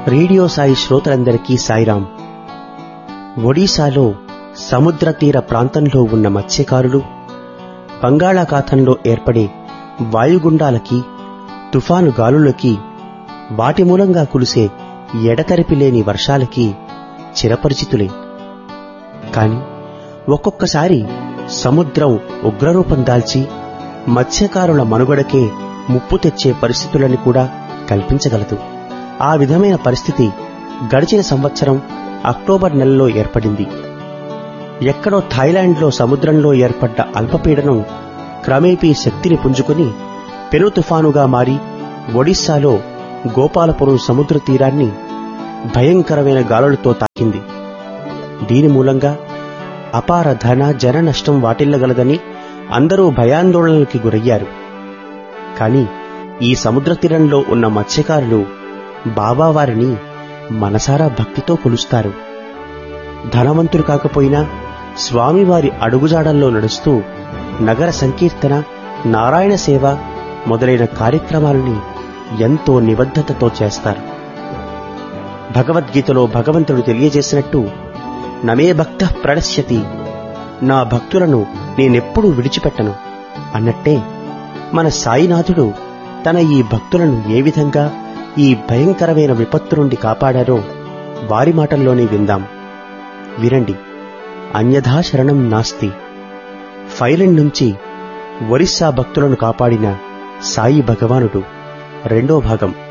radio Sai శ్రోతలందరికీ సాయిరాం ఒడిశాలో సముద్ర తీర ప్రాంతంలో ఉన్న మత్స్యకారులు బంగాళాఖాతంలో ఏర్పడే వాయుగుండాలకి తుఫాను గాలులకి వాటి మూలంగా కురిసే ఎడతెరిపి లేని వర్షాలకి చిరపరిచితులే కాని ఒక్కొక్కసారి సముద్రం ఉగ్రరూపం దాల్చి మత్స్యకారుల మనుగడకే ముప్పు తెచ్చే పరిస్థితులని కూడా కల్పించగలదు ఆ విధమైన పరిస్థితి గడిచిన సంవత్సరం అక్టోబర్ నెలలో ఏర్పడింది ఎక్కడో థాయిలాండ్లో సముద్రంలో ఏర్పడ్డ అల్పపీడనం క్రమేపీ శక్తిని పుంజుకుని పెను తుఫానుగా మారి ఒడిశాలో గోపాలపురం సముద్ర తీరాన్ని భయంకరమైన గాలులతో తాకింది దీని మూలంగా అపార ధన జన నష్టం వాటిల్లగలదని అందరూ భయాందోళనలకి గురయ్యారు కాని ఈ సముద్ర తీరంలో ఉన్న మత్స్యకారులు బాబావారిని మనసారా భక్తితో కొలుస్తారు ధనవంతులు కాకపోయినా స్వామివారి అడుగుజాడల్లో నడుస్తూ నగర సంకీర్తన నారాయణ సేవ మొదలైన కార్యక్రమాలని ఎంతో నిబద్ధతతో చేస్తారు భగవద్గీతలో భగవంతుడు తెలియజేసినట్టు నమే భక్త ప్రణశ్యతి నా భక్తులను నేనెప్పుడూ విడిచిపెట్టను అన్నట్టే మన సాయినాథుడు తన ఈ భక్తులను ఏ విధంగా ఈ భయంకరమైన విపత్తు నుండి కాపాడారో వారి మాటల్లోనే విందాం వినండి అన్యథా శరణం నాస్తి ఫైలెండ్ నుంచి ఒరిస్సా భక్తులను కాపాడిన సాయి భగవానుడు రెండో భాగం